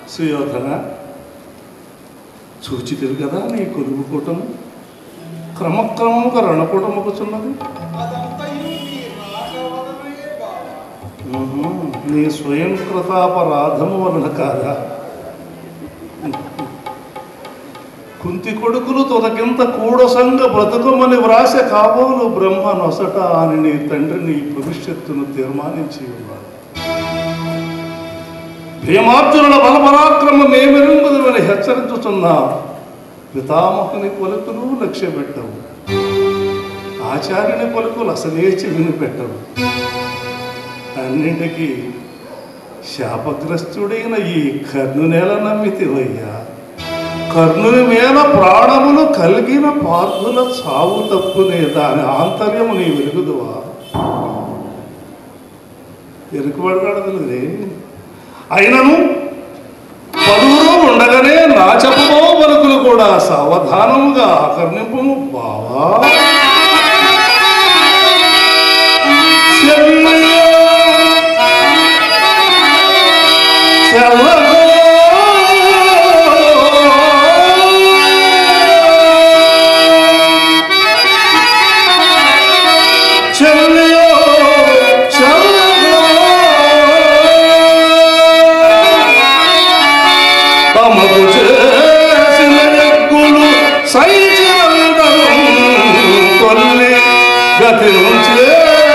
సుయోధన సూచితివి కదా నీ కొలువు కూటము క్రమక్రమముగా రణకూటముకుచున్నది అదంతయు నీ రాఘవదనయే బావ ఉహు, నీ స్వయం కృతాపరాధము వలన కాదా కుంతి కొడుకులు తొలగింత కూడసంగ బ్రతుకమని వ్రాస కాబోలు బ్రహ్మ నొసట అని నీ తండ్రి నీ భవిష్యత్తును తీర్మానించి ఉన్నాడు భీమార్జునుల బలపరాక్రమం ఏమెరుంగుదని హెచ్చరించుతున్నా పితామహుని కొలుకులు లక్ష్య పెట్టవు ఆచార్యుని కొలుకులు అసలే చెవిని పెట్టవు అన్నింటికీ శాపగ్రస్తుడైన ఈ కర్ణునేల నమ్మితివయ్యా కర్ణుని మీద ప్రాణములు కలిగిన పార్థుల చావు తప్పునే దాని ఆంతర్యము నీ వెలుగుదువా ఎరుకుబడగడదులే అయినను పలువురు ఉండగానే నా చెప్పబో పలుకులు కూడా సావధానముగా ఆకర్ణింపు బావా తమకు చేసిన ఎక్కులు సైచిరంగం కొల్లి గతి నుంచే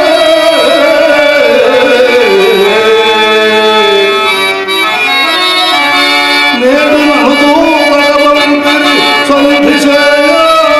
నేడు ననుతూ భగవంతుని సంధిసేయ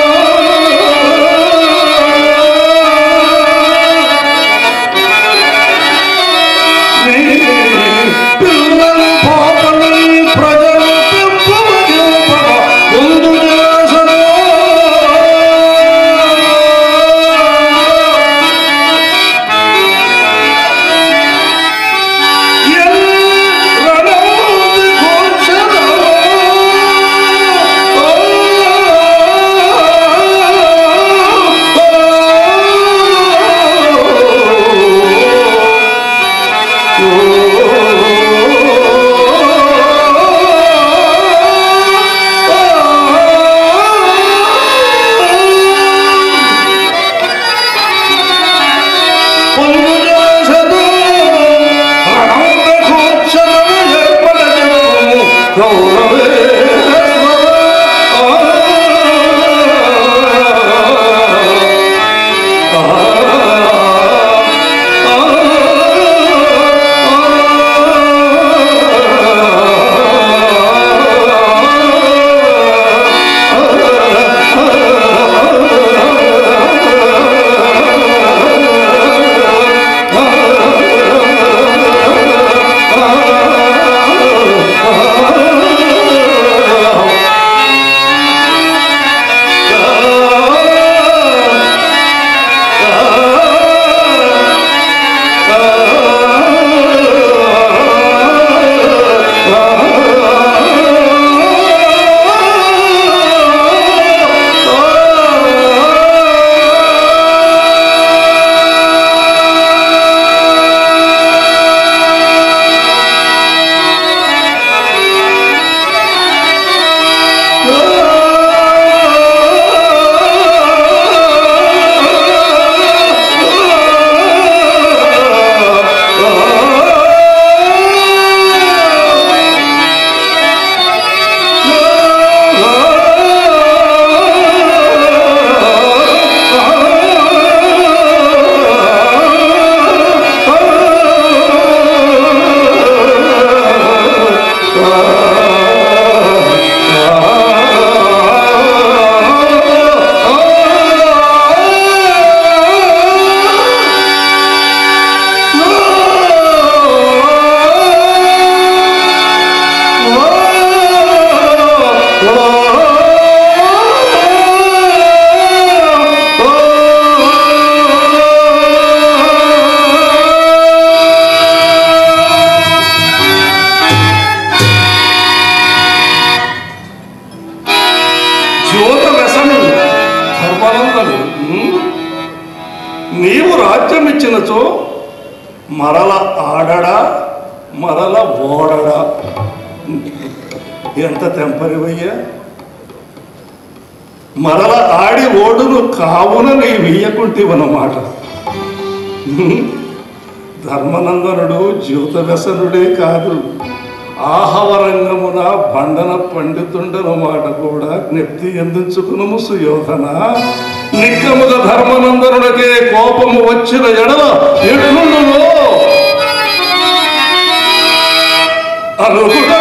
నీ పిల్లలు పాపలని ప్రజలు పెంపవగింపక ముందు చేసను. ఎల్లరనముందు కూర్చెదము. జ్యోత వ్యసను ధర్మనందను నీవు రాజ్యం ఇచ్చినచో మరల ఆడడా మరల ఓడడా ఎంత తెంపరివయ్యా మరల ఆడి ఓడును కావున నీ వీయకుంటివన్నమాట ధర్మనందనుడు జ్యోత వ్యసనుడే కాదు ఆహవరంగమున బండన పండితుండన మాట కూడా జ్ఞప్తి ఎందుకును సుయోధన నిక్కముగా ధర్మనందనుడికే కోపము వచ్చిన ఎడల ఎట్లుండునో అనుకునే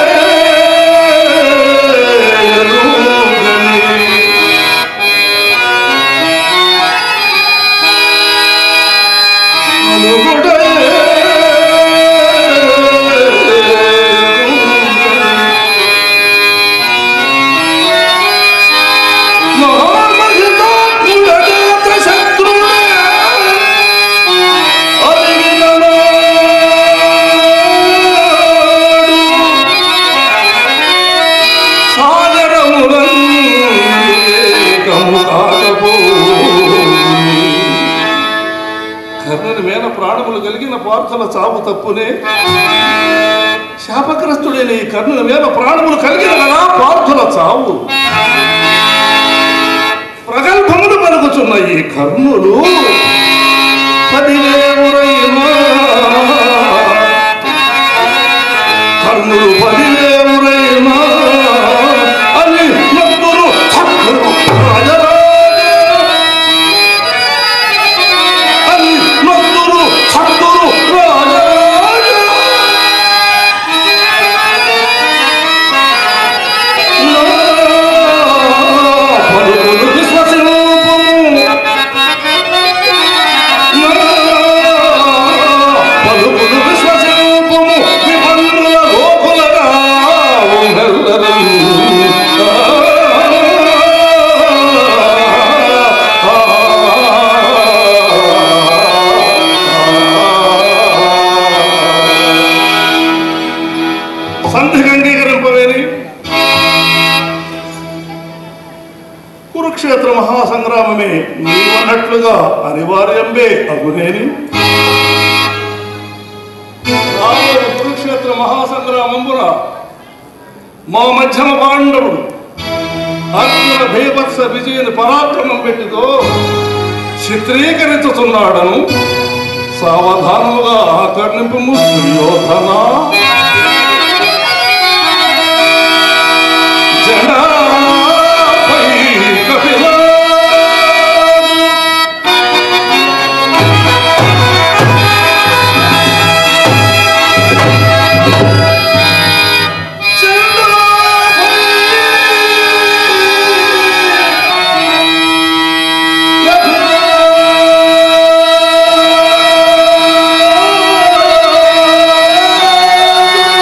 కర్ణుని మేన ప్రాణములు కలిగిన పార్థల చావు తప్పునే శాపగ్రస్తుడైన ఈ కర్ణుని మీద ప్రాణములు కలిగిన కదా పార్థుల చావు ప్రగల్భములు పలుకుచున్న ఈ కర్ణులు పదివేవురైనా కర్ణులు పదివేవురైనా అని నొక్కులు హక్కులు రాజరాజ అని నొక్కులు హక్కులు రాజరాజ పలుకులు విశ్వసరూపము పలుకులు విశ్వసరూపము విభంగుల గోకులగా సంధికి అంగీకరింపవేని కురుక్షేత్ర మహాసంగ్రామమే నీవన్నట్లుగా అనివార్యంబే అగునేని రాబోయే కురుక్షేత్ర మహాసంగ్రామంబున మా మధ్యమ పాండవుడు అర్జున భీభత్స విజయుని పరాక్రమం పెట్టితో చిత్రీకరించుతున్నాడను సావధానముగా ఆకర్ణింపు సుయోధన జనాపై కపిలా ఆ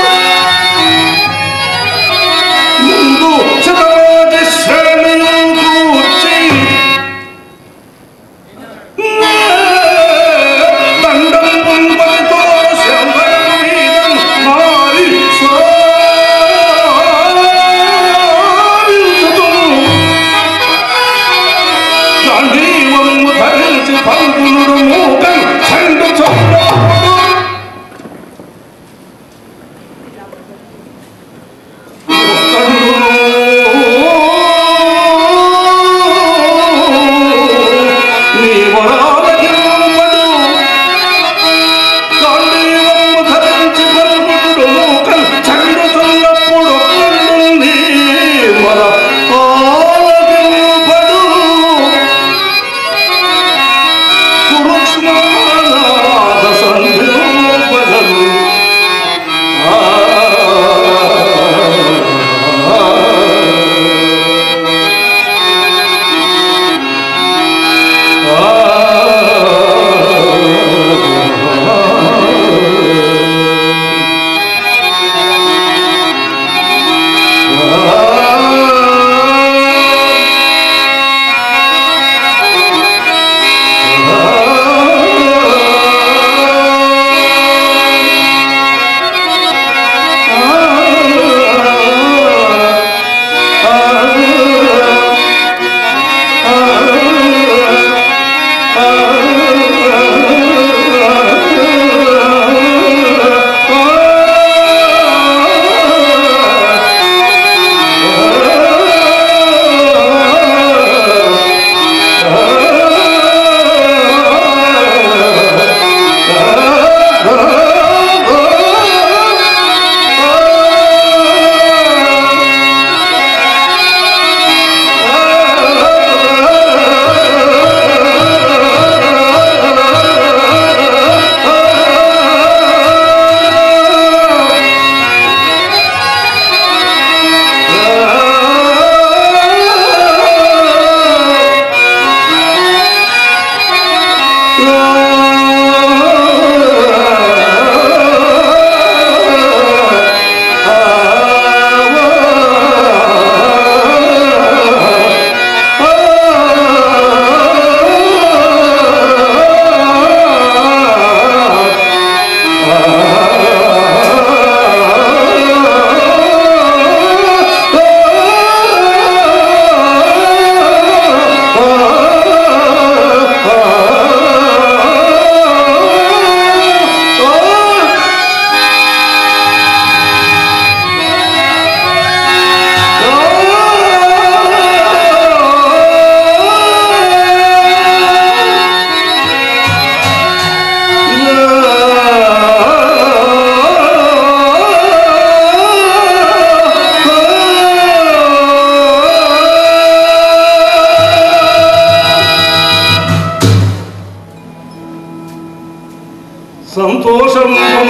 సంతోషమున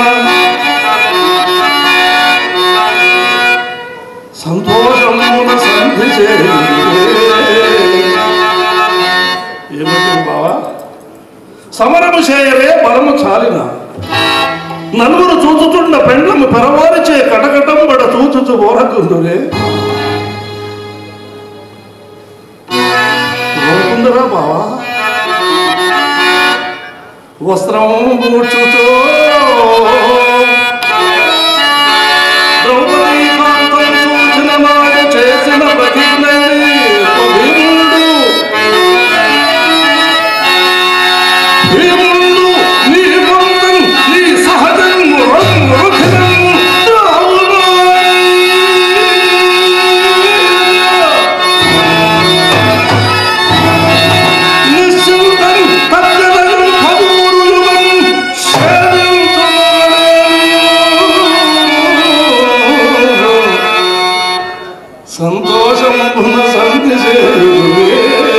సంతోషమున సంధి చేయుడే. ఏమిటి బావా సమరము చేయరే బలము చాలిన నలుగురు చూచుచుండ పెండ్లము పెరవారిచే కటకటం బడ చూచుచు ఓరకుందురే ఓరకుందరా బావా వస్త్రము కూర్చుతో ద్రౌపదీ కాంతం చూచిన నాడు చేసిన ప్రతిజ్ఞని భీముడు భీముడు నీ పంతం నీ సహజం రుధిరం నిశ్చింతం తగ్గదం కబూరులువన్ సేవించుమనలేను. సంతోషమున సంధి చేయుదువే